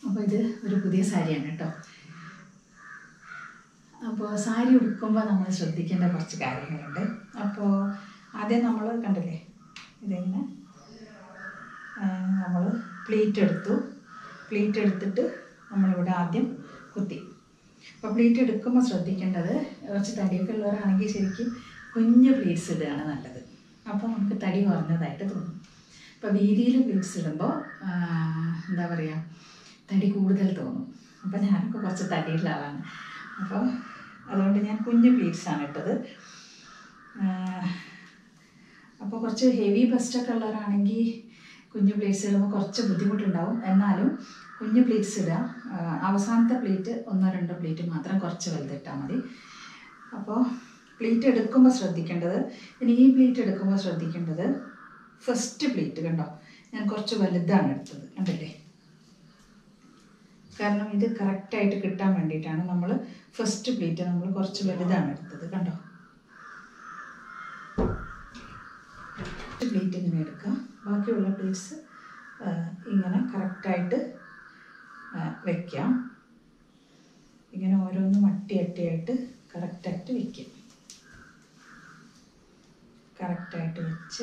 അപ്പോൾ ഇത് ഒരു പുതിയ സാരിയാണ് കേട്ടോ അപ്പോൾ സാരി ഉടുക്കുമ്പോൾ നമ്മൾ ശ്രദ്ധിക്കേണ്ട കുറച്ച് കാര്യങ്ങളുണ്ട് അപ്പോൾ ആദ്യം നമ്മൾ കണ്ടില്ലേ ഇതിങ്ങനെ നമ്മൾ പ്ലീറ്റ് എടുത്തു പ്ലീറ്റ് എടുത്തിട്ട് നമ്മളിവിടെ ആദ്യം കുത്തി അപ്പോൾ പ്ലീറ്റ് എടുക്കുമ്പോൾ ശ്രദ്ധിക്കേണ്ടത് കുറച്ച് തടിയൊക്കെ ഉള്ളവരാണെങ്കിൽ ശരിക്കും കുഞ്ഞ് പ്ലീറ്റ്സ് ഇടുകയാണ് നല്ലത് അപ്പോൾ നമുക്ക് തടി കുറഞ്ഞതായിട്ട് തോന്നും അപ്പോൾ വീതിയിൽ പ്ലീറ്റ്സ് ഇടുമ്പോൾ ആ, എന്താ പറയുക തടി കൂടുതൽ തോന്നും അപ്പോൾ ഞാനൊക്കെ കുറച്ച് തടിയുള്ള ആളാണ് അപ്പോൾ അതുകൊണ്ട് ഞാൻ കുഞ്ഞ് പ്ലീറ്റ്സാണ് ഇട്ടത് അപ്പോൾ കുറച്ച് ഹെവി ബസ്റ്റൊക്കെ ഉള്ളവരാണെങ്കിൽ കുഞ്ഞു പ്ലേറ്റ്സ് ഇടുമ്പോൾ കുറച്ച് ബുദ്ധിമുട്ടുണ്ടാവും എന്നാലും കുഞ്ഞു പ്ലേറ്റ്സ് ഇടുക ആ, അവസാനത്തെ പ്ലേറ്റ് ഒന്നോ രണ്ടോ പ്ലേറ്റ് മാത്രം കുറച്ച് വലുതിട്ടാൽ മതി അപ്പോൾ പ്ലേറ്റ് എടുക്കുമ്പോൾ ശ്രദ്ധിക്കേണ്ടത് ഇനി ഈ പ്ലേറ്റ് എടുക്കുമ്പോൾ ശ്രദ്ധിക്കേണ്ടത് ഫസ്റ്റ് പ്ലേറ്റ് കണ്ടോ ഞാൻ കുറച്ച് വലുതാണ് എടുത്തത് കണ്ടില്ലേ കാരണം ഇത് കറക്റ്റായിട്ട് കിട്ടാൻ വേണ്ടിയിട്ടാണ് നമ്മൾ ഫസ്റ്റ് പ്ലേറ്റ് നമ്മൾ കുറച്ച് വലുതാണ് എടുത്തത് കണ്ടോ പ്ലേറ്റ് ഇങ്ങനെ എടുക്കുക ബാക്കിയുള്ള പ്ലേറ്റ്സ് ഇങ്ങനെ കറക്റ്റായിട്ട് വെക്കാം ഇങ്ങനെ ഓരോന്നും അട്ടി അട്ടിയായിട്ട് കറക്റ്റായിട്ട് വെക്കും കറക്റ്റായിട്ട് വെച്ച്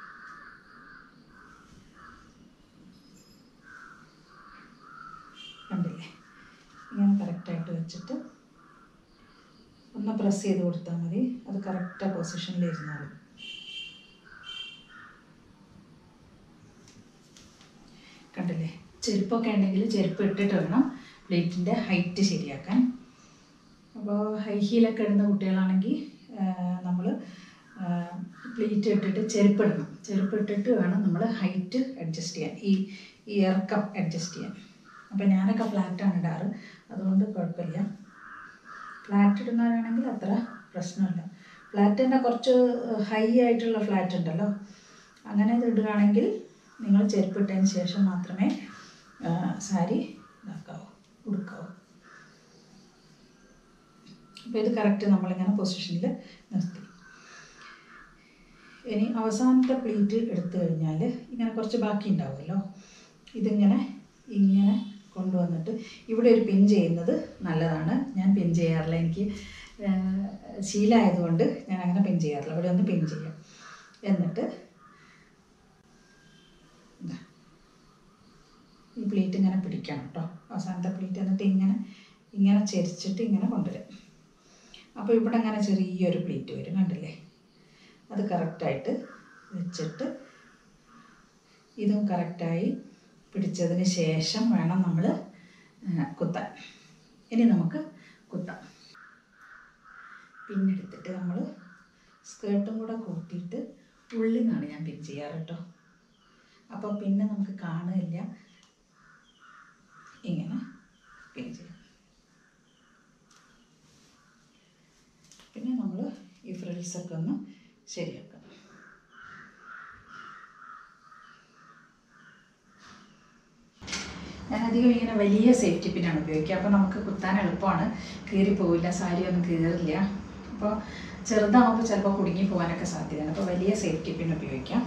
കണ്ടില്ലേ ഇങ്ങനെ കറക്റ്റായിട്ട് വെച്ചിട്ട് ഒന്ന് പ്രസ് ചെയ്ത് കൊടുത്താൽ മതി അത് കറക്റ്റ് പൊസിഷനിൽ ഇരുന്നാലും കണ്ടില്ലേ ചെരുപ്പൊക്കെ ഉണ്ടെങ്കിൽ ചെരുപ്പ് ഇട്ടിട്ട് വേണം പ്ലേറ്റിൻ്റെ ഹൈറ്റ് ശരിയാക്കാൻ അപ്പോൾ ഹൈ ഹീലൊക്കെ ഇടുന്ന കുട്ടികളാണെങ്കിൽ നമ്മൾ പ്ലേറ്റ് ഇട്ടിട്ട് ചെരുപ്പ് ഇടണം ചെരുപ്പ് ഇട്ടിട്ട് വേണം നമ്മൾ ഹൈറ്റ് അഡ്ജസ്റ്റ് ചെയ്യാൻ ഈ ഈ ഇറക്കം അഡ്ജസ്റ്റ് ചെയ്യാൻ അപ്പോൾ ഞാനൊക്കെ ഫ്ലാറ്റാണ് ഇടാറ് അതുകൊണ്ട് കുഴപ്പമില്ല ഫ്ലാറ്റ് ഇടുന്നവരാണെങ്കിൽ അത്ര പ്രശ്നമില്ല ഫ്ലാറ്റ് തന്നെ കുറച്ച് ഹൈ ആയിട്ടുള്ള ഫ്ലാറ്റ് ഉണ്ടല്ലോ അങ്ങനെ ഇത് ഇടുകയാണെങ്കിൽ നിങ്ങൾ ചെരുപ്പിട്ടതിന് ശേഷം മാത്രമേ ആ, സാരി ഇതാക്കാവൂ ഉടുക്കാവൂ അപ്പോൾ ഇത് കറക്റ്റ് നമ്മളിങ്ങനെ പൊസിഷനിൽ നിർത്തി ഇനി അവസാനത്തെ പ്ലേറ്റ് എടുത്തു കഴിഞ്ഞാൽ ഇങ്ങനെ കുറച്ച് ബാക്കി ഉണ്ടാവുമല്ലോ ഇതിങ്ങനെ ഇങ്ങനെ കൊണ്ടുവന്നിട്ട് ഇവിടെ ഒരു പിൻ ചെയ്യുന്നത് നല്ലതാണ് ഞാൻ പിൻ ചെയ്യാറില്ല എനിക്ക് ആ, ശീലമായതുകൊണ്ട് ഞാൻ അങ്ങനെ പിൻ ചെയ്യാറില്ല ഇവിടെ ഒന്ന് പിൻ ചെയ്യാം എന്നിട്ട് ഇതാ. ഈ പ്ലേറ്റ് ഇങ്ങനെ പിടിക്കണം കേട്ടോ അവസാനത്തെ പ്ലേറ്റ് എന്നിട്ട് ഇങ്ങനെ ഇങ്ങനെ ചെരിച്ചിട്ട് ഇങ്ങനെ കൊണ്ടുവരും അപ്പോൾ ഇവിടെ അങ്ങനെ ചെറിയൊരു പ്ലേറ്റ് വരും കണ്ടില്ലേ അത് കറക്റ്റായിട്ട് വെച്ചിട്ട് ഇതും കറക്റ്റായി പിടിച്ചതിന് ശേഷം വേണം നമ്മൾ കുത്താൻ ഇനി നമുക്ക് കുത്താം പിന്നെടുത്തിട്ട് നമ്മൾ സ്കേർട്ടും കൂടെ കൂട്ടിയിട്ട് ഉള്ളിൽ നിന്നാണ് ഞാൻ പിൻ ചെയ്യാറ് കേട്ടോ അപ്പോൾ പിന്നെ നമുക്ക് കാണുകയില്ല ഇങ്ങനെ പിൻ ചെയ്യാം പിന്നെ നമ്മൾ ഈ ഫ്രിൽസൊക്കെ ഒന്ന് ശരിയാക്കാം ഞാൻ അധികം ഇങ്ങനെ വലിയ സേഫ്റ്റി പിന്നാണ് ഉപയോഗിക്കുക അപ്പോൾ നമുക്ക് കുത്താൻ എളുപ്പമാണ് കീറി പോവില്ല സാരി ഒന്നും കീറില്ല അപ്പോൾ ചെറുതാകുമ്പോൾ ചിലപ്പോൾ കുടുങ്ങി പോകാനൊക്കെ സാധ്യതയാണ് അപ്പോൾ വലിയ സേഫ്റ്റി പിൻ ഉപയോഗിക്കാം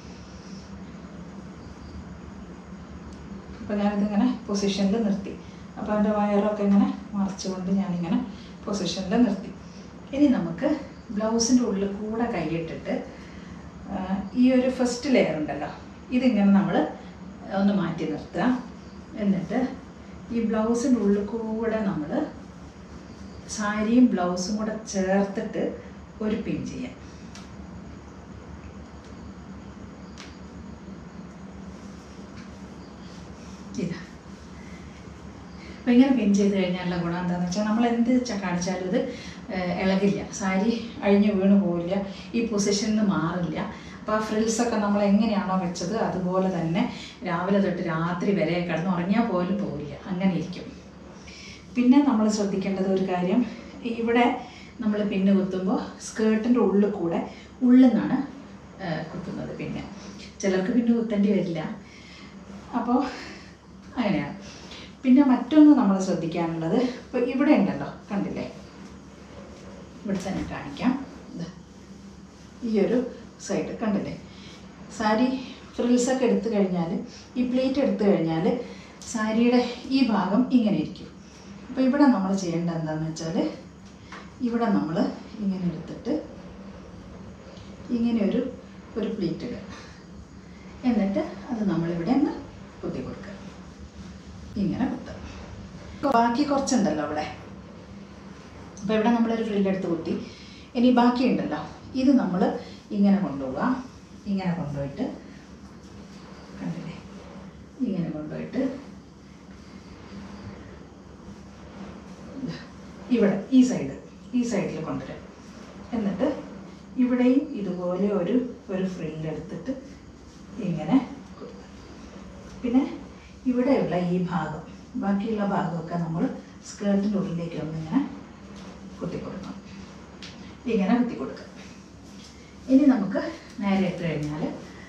അപ്പോൾ ഞാനിതിങ്ങനെ പൊസിഷനിൽ നിർത്തി അപ്പോൾ അതിൻ്റെ വയറൊക്കെ ഇങ്ങനെ മറച്ചുകൊണ്ട് ഞാനിങ്ങനെ പൊസിഷനിൽ നിർത്തി ഇനി നമുക്ക് ബ്ലൗസിൻ്റെ ഉള്ളിൽ കൂടെ കൈയിട്ടിട്ട് ആ, ഈ ഒരു ഫസ്റ്റ് ലെയർ ഉണ്ടല്ലോ ഇതിങ്ങനെ നമ്മൾ ഒന്ന് മാറ്റി നിർത്തുക എന്നിട്ട് ഈ ബ്ലൗസിൻ്റെ ഉള്ളിൽ കൂടെ നമ്മൾ സാരിയും ബ്ലൗസും കൂടെ ചേർത്തിട്ട് ഒരു പിൻ ചെയ്യാം ഇതാ അപ്പം ഇങ്ങനെ പിൻ ചെയ്ത് കഴിഞ്ഞാലുള്ള ഗുണം എന്താണെന്ന് വെച്ചാൽ നമ്മൾ എന്ത് ച- കാണിച്ചാലും ഇത് ഏഹ്, ഇളകില്ല സാരി അഴിഞ്ഞു വീണ് പോവില്ല ഈ പൊസിഷനിൽ നിന്ന് മാറില്ല അപ്പോൾ ആ ഫ്രിൽസൊക്കെ നമ്മൾ എങ്ങനെയാണോ വെച്ചത് അതുപോലെ തന്നെ രാവിലെ തൊട്ട് രാത്രി വരെ കിടന്ന് ഉറങ്ങിയാൽ പോലും പോവില്ല അങ്ങനെ ഇരിക്കും പിന്നെ നമ്മൾ ശ്രദ്ധിക്കേണ്ടത് ഒരു കാര്യം ഇവിടെ നമ്മൾ പിന്ന് കുത്തുമ്പോൾ സ്കേർട്ടിൻ്റെ ഉള്ളിൽ കൂടെ ഉള്ളിൽ നിന്നാണ് ഏഹ്, കുത്തുന്നത് പിന്നെ ചിലർക്ക് പിന്നെ കുത്തേണ്ടി വരില്ല അപ്പോൾ അങ്ങനെയാണ് പിന്നെ മറ്റൊന്ന് നമ്മൾ ശ്രദ്ധിക്കാനുള്ളത് ഇപ്പോൾ ഇവിടെ ഉണ്ടല്ലോ കണ്ടില്ലേ ഇവിടെ തന്നെ കാണിക്കാം ദാ. ഈ ഒരു സൈഡ് കണ്ടില്ലേ സാരി ഫ്രിൽസൊക്കെ എടുത്തു കഴിഞ്ഞാൽ ഈ പ്ലേറ്റ് എടുത്തു കഴിഞ്ഞാൽ സാരിയുടെ ഈ ഭാഗം ഇങ്ങനെ ഇരിക്കും അപ്പോൾ ഇവിടെ നമ്മൾ ചെയ്യേണ്ടത് എന്താണെന്ന് വെച്ചാൽ ഇവിടെ നമ്മൾ ഇങ്ങനെ എടുത്തിട്ട് ഇങ്ങനെ ഒരു ഒരു പ്ലീറ്റ് ഇടുക എന്നിട്ട് അത് നമ്മളിവിടെ ഒന്ന് കുത്തി കൊടുക്കുക ഇങ്ങനെ കുത്തുക ബാക്കി കുറച്ചുണ്ടല്ലോ അവിടെ അപ്പോൾ ഇവിടെ നമ്മളൊരു ഫ്രില്ലെടുത്ത് കുത്തി ഇനി ബാക്കിയുണ്ടല്ലോ ഇത് നമ്മൾ ഇങ്ങനെ കൊണ്ടുപോവുക ഇങ്ങനെ കൊണ്ടുപോയിട്ട് കണ്ടില്ലേ ഇങ്ങനെ കൊണ്ടുപോയിട്ട് ഇവിടെ ഈ സൈഡ് ഈ സൈഡിൽ കൊണ്ടുവരാം എന്നിട്ട് ഇവിടെയും ഇതുപോലെ ഒരു ഒരു ഫ്രില്ലെടുത്തിട്ട് ഇങ്ങനെ കൊടുക്കുക പിന്നെ ഇവിടെയുള്ള ഈ ഭാഗം ബാക്കിയുള്ള ഭാഗമൊക്കെ നമ്മൾ സ്കേർട്ടിൻ്റെ ഉള്ളിലേക്ക് ഒന്നിങ്ങനെ കുത്തി കൊടുക്കണം ഇങ്ങനെ കുത്തി കൊടുക്കുക ഇനി നമുക്ക് നേരെ ഇട്ട് കഴിഞ്ഞാൽ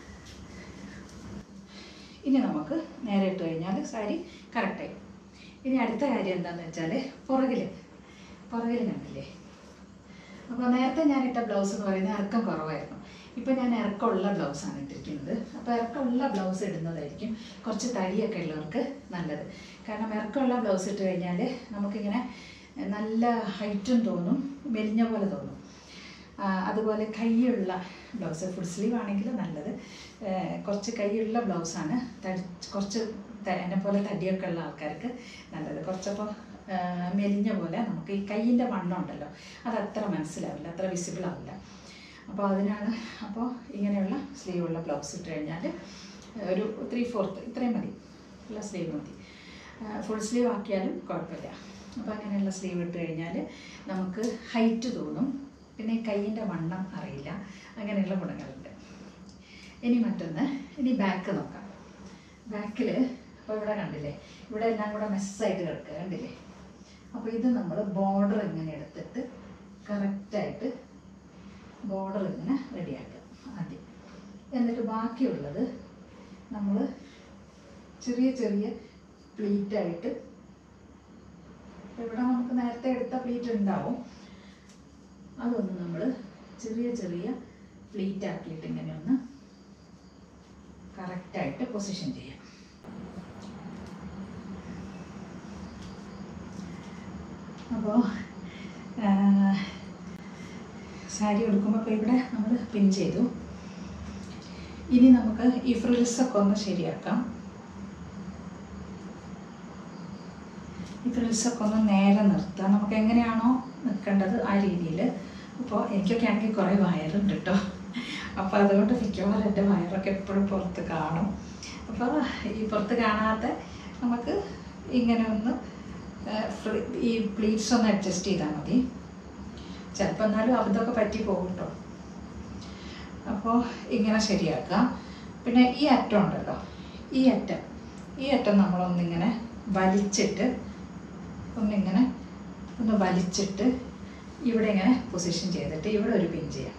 ഇനി നമുക്ക് നേരെ ഇട്ട് കഴിഞ്ഞാൽ സാരി കറക്റ്റായി ഇനി അടുത്ത കാര്യം എന്താണെന്ന് വെച്ചാൽ പുറകിൽ പുറകിൽ കണ്ടില്ലേ അപ്പോൾ നേരത്തെ ഞാൻ ഇട്ട ബ്ലൗസ് എന്ന് പറയുന്നത് ഇറക്കം കുറവായിരുന്നു ഇപ്പം ഞാൻ ഇറക്കമുള്ള ബ്ലൗസാണ് ഇട്ടിരിക്കുന്നത് അപ്പോൾ ഇറക്കമുള്ള ബ്ലൗസ് ഇടുന്നതായിരിക്കും കുറച്ച് തടിയൊക്കെ ഉള്ളവർക്ക് നല്ലത് കാരണം ഇറക്കമുള്ള ബ്ലൗസ് ഇട്ട് കഴിഞ്ഞാൽ നമുക്കിങ്ങനെ നല്ല ഹൈറ്റും തോന്നും മെലിഞ്ഞ പോലെ തോന്നും ആ, അതുപോലെ കൈയുള്ള ബ്ലൗസ് ഫുൾ സ്ലീവ് ആണെങ്കിൽ നല്ലത് ഏ, കുറച്ച് കൈയുള്ള ബ്ലൗസാണ് തടി കുറച്ച് ത- എന്നെ പോലെ തടിയൊക്കെ ഉള്ള ആൾക്കാർക്ക് നല്ലത് കുറച്ചപ്പോൾ മെലിഞ്ഞ പോലെ നമുക്ക് ഈ കൈയിൻ്റെ വണ്ണം ഉണ്ടല്ലോ അത് അത്ര മനസ്സിലാവില്ല അത്ര വിസിബിൾ ആവില്ല അപ്പോൾ അതിനാണ് അപ്പോൾ ഇങ്ങനെയുള്ള സ്ലീവുള്ള ബ്ലൗസ് ഇട്ട് കഴിഞ്ഞാൽ ഒരു ത്രീ ഫോർത്ത് ഇത്രയും മതി ഉള്ള സ്ലീവ് മതി ഫുൾ സ്ലീവ് ആക്കിയാലും കുഴപ്പമില്ല അപ്പോൾ അങ്ങനെയുള്ള സ്ലീവ് ഇട്ട് കഴിഞ്ഞാൽ നമുക്ക് ഹൈറ്റ് തോന്നും പിന്നെ കൈയിൻ്റെ വണ്ണം അറിയില്ല അങ്ങനെയുള്ള ഗുണങ്ങളുണ്ട് ഇനി മറ്റൊന്ന് ഇനി ബാക്ക് നോക്കാം ബാക്കിൽ അപ്പോൾ ഇവിടെ കണ്ടില്ലേ ഇവിടെ എല്ലാം കൂടെ മെസ്സായിട്ട് കിടക്കുക കണ്ടില്ലേ അപ്പോൾ ഇത് നമ്മൾ ബോർഡർ ഇങ്ങനെ എടുത്തിട്ട് കറക്റ്റായിട്ട് ബോർഡർ ഇങ്ങനെ റെഡിയാക്കുക ആദ്യം എന്നിട്ട് ബാക്കിയുള്ളത് നമ്മൾ ചെറിയ ചെറിയ പ്ലീറ്റായിട്ട് ഇവിടെ നമുക്ക് നേരത്തെ എടുത്ത പ്ലീറ്റ് ഉണ്ടാവും അതൊന്ന് നമ്മൾ ചെറിയ ചെറിയ പ്ലീറ്റ് ആക്കിയിട്ട് ഇങ്ങനെ ഒന്ന് കറക്റ്റായിട്ട് പൊസിഷൻ ചെയ്യാം അപ്പോൾ സാരി എടുക്കുമ്പോൾ ഇപ്പോൾ ഇവിടെ നമ്മൾ പിൻ ചെയ്തു ഇനി നമുക്ക് ഈ ഫ്രിൽസൊക്കെ ഒന്ന് ശരിയാക്കാം ഈ ഫ്രിൽസൊക്കെ ഒന്ന് നേരെ നിർത്തുക നമുക്ക് എങ്ങനെയാണോ നിൽക്കേണ്ടത് ആ രീതിയിൽ അപ്പോൾ എനിക്കൊക്കെ ആണെങ്കിൽ കുറേ വയറുണ്ട് കേട്ടോ അപ്പോൾ അതുകൊണ്ട് മിക്കവാറും എൻ്റെ വയറൊക്കെ എപ്പോഴും പുറത്ത് കാണും അപ്പോൾ ഈ പുറത്ത് കാണാത്ത നമുക്ക് ഇങ്ങനെ ഒന്ന് ആ, ഫ്രി- ഈ പ്ലീറ്റ്സ് ഒന്ന് അഡ്ജസ്റ്റ് ചെയ്താൽ മതി ചിലപ്പോൾ എന്നാലും അബദ്ധമൊക്കെ പറ്റി പോകും കേട്ടോ അപ്പോൾ ഇങ്ങനെ ശരിയാക്കുക പിന്നെ ഈ അറ്റം ഉണ്ടല്ലോ ഈ അറ്റം ഈ അറ്റം നമ്മളൊന്നിങ്ങനെ വലിച്ചിട്ട് ഒന്നിങ്ങനെ ഒന്ന് വലിച്ചിട്ട് ഇവിടെ ഇങ്ങനെ പൊസിഷൻ ചെയ്തിട്ട് ഇവിടെ ഒരു പിൻ ചെയ്യാം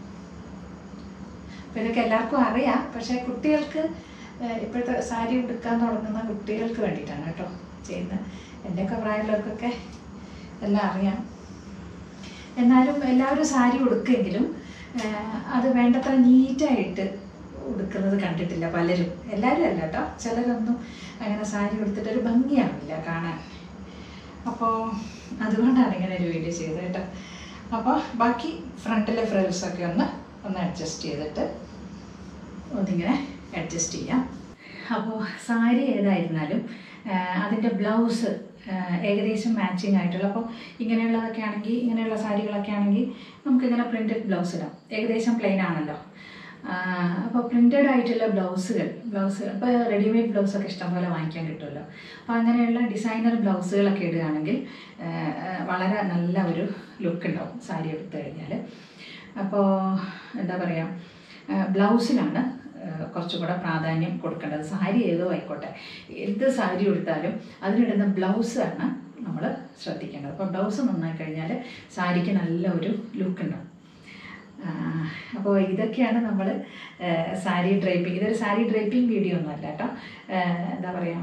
അപ്പോൾ ഇതൊക്കെ എല്ലാവർക്കും അറിയാം പക്ഷേ കുട്ടികൾക്ക് ഏഹ്, ഇപ്പോഴത്തെ സാരി ഉടുക്കാൻ തുടങ്ങുന്ന കുട്ടികൾക്ക് വേണ്ടിയിട്ടാണ് കേട്ടോ ചെയ്യുന്നത് എൻ്റെയൊക്കെ പ്രായമുള്ളവർക്കൊക്കെ എല്ലാം അറിയാം എന്നാലും എല്ലാവരും സാരി ഉടുക്കെങ്കിലും ഏഹ്, അത് വേണ്ടത്ര നീറ്റായിട്ട് ഉടുക്കുന്നത് കണ്ടിട്ടില്ല പലരും എല്ലാവരും അല്ല കേട്ടോ ചിലരൊന്നും അങ്ങനെ സാരി ഉടുത്തിട്ട് ഒരു ഭംഗിയാവില്ല കാണാൻ അപ്പോൾ അതുകൊണ്ടാണ് ഇങ്ങനെ ഒരു വീഡിയോ ചെയ്തത് കേട്ടോ അപ്പോൾ ബാക്കി ഫ്രണ്ടിലെ ഫ്രിൽസൊക്കെ ഒന്ന് ഒന്ന് അഡ്ജസ്റ്റ് ചെയ്തിട്ട് ഒന്നിങ്ങനെ അഡ്ജസ്റ്റ് ചെയ്യാം അപ്പോൾ സാരി ഏതായിരുന്നാലും അതിൻ്റെ ബ്ലൗസ് ഏകദേശം മാച്ചിങ് ആയിട്ടുള്ള അപ്പോൾ ഇങ്ങനെയുള്ളതൊക്കെ ആണെങ്കിൽ ഇങ്ങനെയുള്ള സാരികളൊക്കെ ആണെങ്കിൽ നമുക്കിങ്ങനെ പ്രിൻറ്റഡ് ബ്ലൗസ് ഇടാം ഏകദേശം പ്ലെയിൻ ആണല്ലോ അപ്പോൾ പ്രിൻറ്റഡ് ആയിട്ടുള്ള ബ്ലൗസുകൾ ബ്ലൗസുകൾ ഇപ്പോൾ റെഡിമെയ്ഡ് ബ്ലൗസൊക്കെ ഇഷ്ടംപോലെ വാങ്ങിക്കാൻ കിട്ടുമല്ലോ അപ്പോൾ അങ്ങനെയുള്ള ഡിസൈനർ ബ്ലൗസുകളൊക്കെ ഇടുകയാണെങ്കിൽ ആ, ആ, വളരെ നല്ല ഒരു ലുക്ക് ഉണ്ടാവും സാരി എടുത്തു കഴിഞ്ഞാൽ അപ്പോൾ എന്താ പറയുക ബ്ലൗസിലാണ് കുറച്ചുകൂടെ പ്രാധാന്യം കൊടുക്കേണ്ടത് സാരി ഏതോ ആയിക്കോട്ടെ എന്ത് സാരി ഉടുത്താലും അതിനിടുന്ന ബ്ലൗസാണ് നമ്മൾ ശ്രദ്ധിക്കേണ്ടത് അപ്പോൾ ബ്ലൗസ് നന്നായി കഴിഞ്ഞാൽ സാരിക്ക് നല്ല ഒരു ലുക്ക് ഉണ്ടാവും അപ്പോൾ ഇതൊക്കെയാണ് നമ്മൾ സാരി ഡ്രൈപ്പിംഗ് ഇതൊരു സാരി ഡ്രൈപ്പിംഗ് വീഡിയോ ഒന്നും അല്ല കേട്ടോ എന്താ പറയുക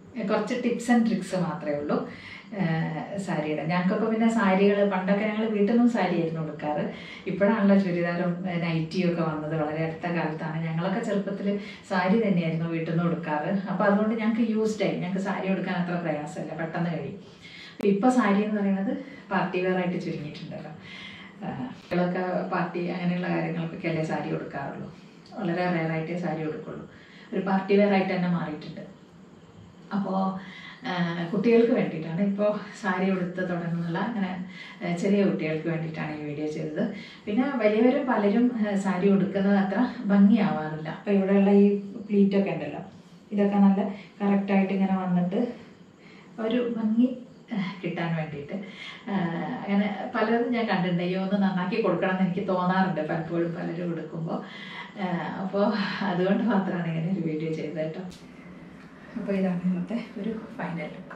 കുറച്ച് ടിപ്സ് ആൻഡ് ട്രിക്സ് മാത്രമേ ഉള്ളൂ ഏഹ് സാരിയുടെ ഞങ്ങൾക്കൊക്കെ പിന്നെ സാരികൾ പണ്ടൊക്കെ ഞങ്ങൾ വീട്ടിൽ നിന്നും സാരി ആയിരുന്നു കൊടുക്കാറ് ഇപ്പോഴാണല്ലോ ചുരിദാറും ഏഹ് നൈറ്റിയും ഒക്കെ വന്നത് വളരെ അടുത്ത കാലത്താണ് ഞങ്ങളൊക്കെ ചെറുപ്പത്തിൽ സാരി തന്നെയായിരുന്നു വീട്ടിൽ നിന്ന് കൊടുക്കാറ് അപ്പോൾ അതുകൊണ്ട് ഞങ്ങൾക്ക് യൂസ്ഡ് ആയി ഞങ്ങൾക്ക് സാരി കൊടുക്കാൻ അത്ര പ്രയാസമില്ല പെട്ടെന്ന് കഴിയും ഇപ്പോൾ സാരി എന്ന് പറയുന്നത് പാർട്ടി വെയർ ആയിട്ട് ചുരുങ്ങിയിട്ടുണ്ടല്ലോ ആഹ് കുട്ടികളൊക്കെ പാർട്ടി അങ്ങനെയുള്ള കാര്യങ്ങൾക്കൊക്കെ അല്ലേ സാരി കൊടുക്കാറുള്ളൂ വളരെ റെയറായിട്ടേ സാരി കൊടുക്കുള്ളൂ ഒരു പാർട്ടി വെയർ ആയിട്ട് തന്നെ മാറിയിട്ടുണ്ട് അപ്പോൾ കുട്ടികൾക്ക് വേണ്ടിയിട്ടാണ് ഇപ്പോൾ സാരി ഉടുത്ത് തുടങ്ങുന്നുള്ള അങ്ങനെ ആ, ചെറിയ കുട്ടികൾക്ക് വേണ്ടിയിട്ടാണ് ഈ വീഡിയോ ചെയ്തത് പിന്നെ വലിയവരും പലരും ആ, സാരി ഉടുക്കുന്നത് അത്ര ഭംഗിയാവാറില്ല അപ്പോൾ ഇവിടെയുള്ള ഈ പ്ലീറ്റൊക്കെ ഉണ്ടല്ലോ ഇതൊക്കെ നല്ല കറക്റ്റായിട്ട് ഇങ്ങനെ വന്നിട്ട് ഒരു ഭംഗി ആ, കിട്ടാൻ വേണ്ടിയിട്ട് ആ, അങ്ങനെ പലതും ഞാൻ കണ്ടിട്ടുണ്ട് അയ്യോ ഒന്ന് നന്നാക്കി കൊടുക്കണം എന്ന് എനിക്ക് തോന്നാറുണ്ട് പലപ്പോഴും പലരും എടുക്കുമ്പോൾ അപ്പോൾ അതുകൊണ്ട് മാത്രമാണ് ഇങ്ങനെ ഒരു വീഡിയോ ചെയ്തത് കേട്ടോ അപ്പോൾ ഇതാണ് ഇന്നത്തെ ഒരു ഫൈനൽ ലുക്ക്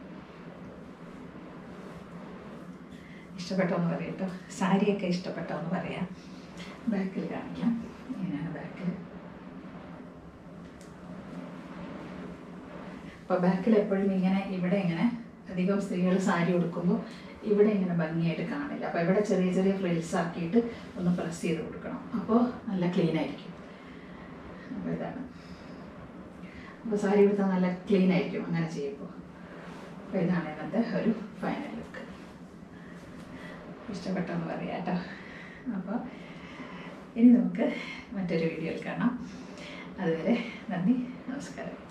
ഇഷ്ടപ്പെട്ടോ എന്ന് പറയാം കേട്ടോ സാരിയൊക്കെ ഇഷ്ടപ്പെട്ടോ എന്ന് പറയാം ബാക്കിൽ കാണിക്കാം ഇങ്ങനെയാണ് ബാക്കിൽ അപ്പോൾ ബാക്കിൽ എപ്പോഴും ഇങ്ങനെ ഇവിടെ ഇങ്ങനെ അധികം സ്ത്രീകൾ സാരി ഉടുക്കുമ്പോൾ ഇവിടെ ഇങ്ങനെ ഭംഗിയായിട്ട് കാണില്ല അപ്പോൾ ഇവിടെ ചെറിയ ചെറിയ ഫ്രിൽസ് ആക്കിയിട്ട് ഒന്ന് പ്രസ് ചെയ്ത് കൊടുക്കണം അപ്പോൾ നല്ല ക്ലീൻ ആയിരിക്കും അപ്പോൾ ഇതാണ് അപ്പോൾ സാരി ഉടുത്താൽ നല്ല ക്ലീൻ ആയിരിക്കും അങ്ങനെ ചെയ്യുമ്പോൾ അപ്പോൾ ഇതാണ് ഇന്നത്തെ ഒരു ഫൈനൽ ലുക്ക് ഇഷ്ടപ്പെട്ടെന്ന് പറയാം കേട്ടോ അപ്പോൾ ഇനി നമുക്ക് മറ്റൊരു വീഡിയോയിൽ കാണാം അതുവരെ നന്ദി നമസ്കാരം